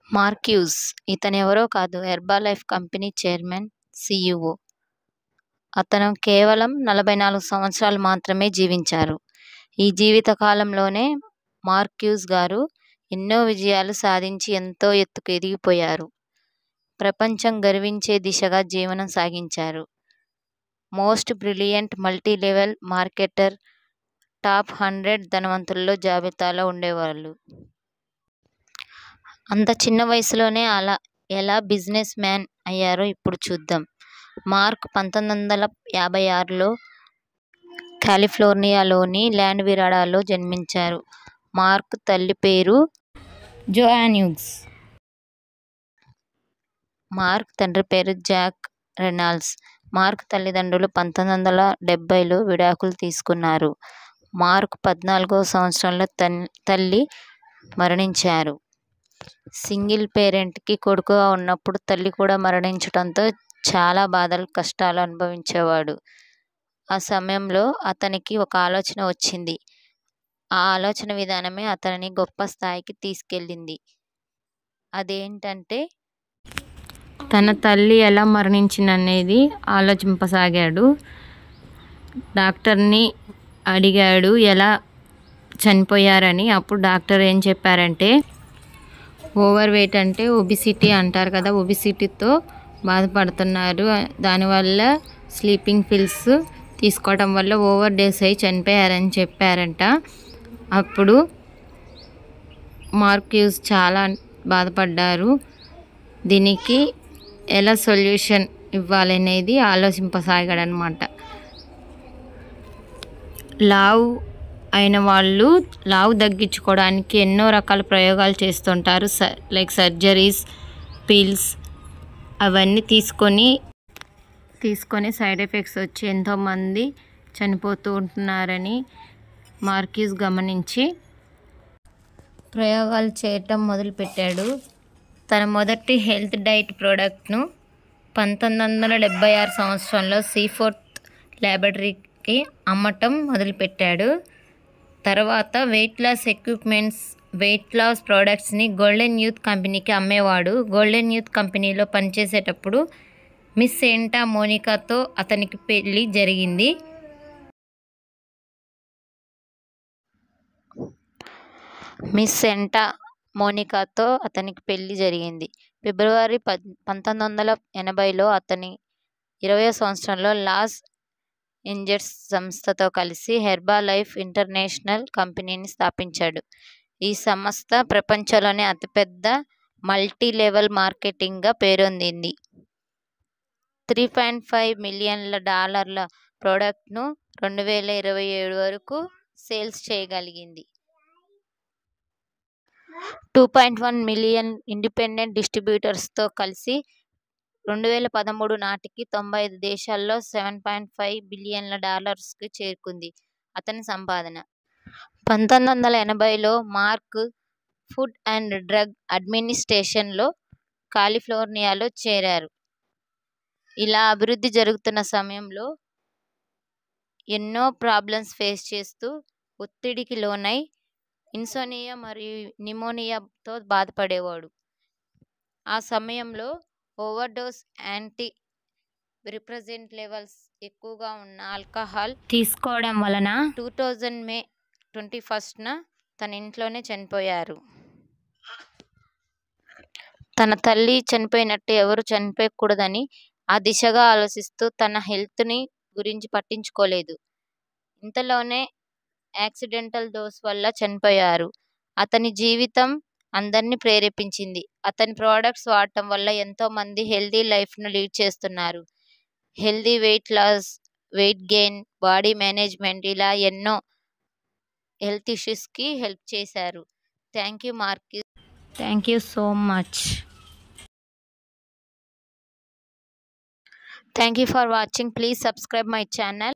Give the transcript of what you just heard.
Mark hues ఇతనెవరో కాదు హెర్బాలైఫ్ company chairman, CEO. అతను కేవలం నలభై నాలుగు సంవత్సరాలు మాత్రమే జీవించారు. ఈ జీవిత కాలంలోనే మార్క్ హ్యూస్ గారు ఎన్నో విజయాలు సాధించి ఎంతో ఎత్తుకు ఎదిగిపోయారు. ప్రపంచం గర్వించే దిశగా జీవనం సాగించారు. Most brilliant multi level marketer, top hundred ధనవంతుల్లో జాబితాలో ఉండేవాళ్ళు. అంత చిన్న వయసులోనే అలా ఎలా బిజినెస్ మేన్ అయ్యారో ఇప్పుడు చూద్దాం. మార్క్ పంతొమ్మిది వందల యాభై ఆరులో కాలిఫోర్నియాలోని లాండ్విరాడలో జన్మించారు. మార్క్ తల్లి పేరు జోయాన్ హ్యూస్. మార్క్ తండ్రి పేరు జాక్ రెనాల్డ్స్. మార్క్ తల్లిదండ్రులు పంతొమ్మిది వందల డెబ్బైలో విడాకులు తీసుకున్నారు. మార్క్ పద్నాలుగో సంవత్సరంలో తల్లి మరణించారు. సింగిల్ పేరెంట్ కి కొడుకుగా ఉన్నప్పుడు తల్లి కూడా మరణించడంతో చాలా బాధలు, కష్టాలు అనుభవించేవాడు. ఆ సమయంలో అతనికి ఒక ఆలోచన వచ్చింది. ఆ ఆలోచన విధానమే అతనిని గొప్ప స్థాయికి తీసుకెళ్ళింది. అదేంటంటే తన తల్లి ఎలా మరణించిందనేది ఆలోచింపసాగాడు. డాక్టర్ని అడిగాడు ఎలా చనిపోయారని. అప్పుడు డాక్టర్ ఏం చెప్పారంటే ఓవర్ వెయిట్ అంటే ఒబిసిటీ అంటారు కదా ఒబిసిటీతో బాధపడుతున్నారు. దానివల్ల స్లీపింగ్ పిల్స్ తీసుకోవడం వల్ల ఓవర్ డోస్ అయి చనిపోయారని చెప్పారట. అప్పుడు మార్క్ హ్యూస్ చాలా బాధపడ్డారు. దీనికి ఎలా సొల్యూషన్ ఇవ్వాలనేది ఆలోచింపసాగాడన్నమాట. లావు అయిన వాళ్ళు లావు తగ్గించుకోవడానికి ఎన్నో రకాల ప్రయోగాలు చేస్తుంటారు. లైక్ సర్జరీస్, పిల్స్ అవన్నీ తీసుకొని తీసుకొని సైడ్ ఎఫెక్ట్స్ వచ్చి ఎంతోమంది చనిపోతూ ఉంటున్నారని మార్క్ హ్యూస్ గమనించి ప్రయోగాలు చేయటం మొదలుపెట్టాడు. తన మొదటి హెల్త్ డైట్ ప్రొడక్ట్ను పంతొమ్మిది వందల డెబ్బై ఆరు సంవత్సరంలో సీఫోర్త్ లాబొరేటరీకి అమ్మటం మొదలుపెట్టాడు. తర్వాత weight loss equipments, weight loss products ని గోల్డెన్ యూత్ కంపెనీకి అమ్మేవాడు. గోల్డెన్ యూత్ కంపెనీలో పనిచేసేటప్పుడు మిస్ శాంటా మోనికాతో అతనికి పెళ్ళి జరిగింది. మిస్ శాంటా మోనికాతో అతనికి పెళ్ళి జరిగింది. ఫిబ్రవరి పంతొమ్మిది వందల ఎనభైలో అతని ఇరవైవ సంవత్సరంలో లాస్ ఏంజెల్స్ సంస్థతో కలిసి హెర్బాలైఫ్ ఇంటర్నేషనల్ కంపెనీని స్థాపించాడు. ఈ సంస్థ ప్రపంచంలోనే అతిపెద్ద మల్టీ లెవెల్ మార్కెటింగ్ గా పేరొందింది. త్రీ పాయింట్ ఫైవ్ మిలియన్ల డాలర్ల ప్రొడక్ట్ ను రెండు వేల ఇరవై ఏడు వరకు సేల్స్ చేయగలిగింది. Two point one million independent distributors తో కలిసి రెండు వేల పదమూడు నాటికి తొంభై ఐదు దేశాల్లో సెవెన్ పాయింట్ ఫైవ్ బిలియన్ల డాలర్స్ కు చేరుకుంది అతని సంపాదన. పంతొమ్మిది వందల ఎనభైలో Mark food and drug administration లో కాలిఫోర్నియాలో చేరారు. ఇలా అభివృద్ధి జరుగుతున్న సమయంలో ఎన్నో ప్రాబ్లమ్స్ ఫేస్ చేస్తూ ఒత్తిడికి లోనై ఇన్సోమ్నియా మరియు న్యుమోనియాతో బాధపడేవాడు. ఆ సమయంలో overdose, antidepressant levels ఎక్కువగా ఉన్న ఆల్కహాల్ తీసుకోవడం వలన two thousand May twenty first న తన ఇంట్లోనే చనిపోయారు. తన తల్లి చనిపోయినట్టు ఎవరూ చనిపోకూడదని ఆ దిశగా ఆలోచిస్తూ తన హెల్త్ ని గురించి పట్టించుకోలేదు. ఇంతలోనే యాక్సిడెంటల్ డోస్ వల్ల చనిపోయారు. అతని జీవితం అందర్నీ ప్రేరేపించింది. అతని ప్రొడక్ట్స్ వాడటం వల్ల ఎంతో మంది హెల్తీ లైఫ్ ను లీడ్ చేస్తున్నారు. Healthy weight loss, weight gain, body management ఇలా ఎన్నో హెల్త్ ఇష్యూస్ కి హెల్ప్ చేశారు. Thank you Mark Hughes. Thank you so much. Thank you for watching. Please subscribe my channel.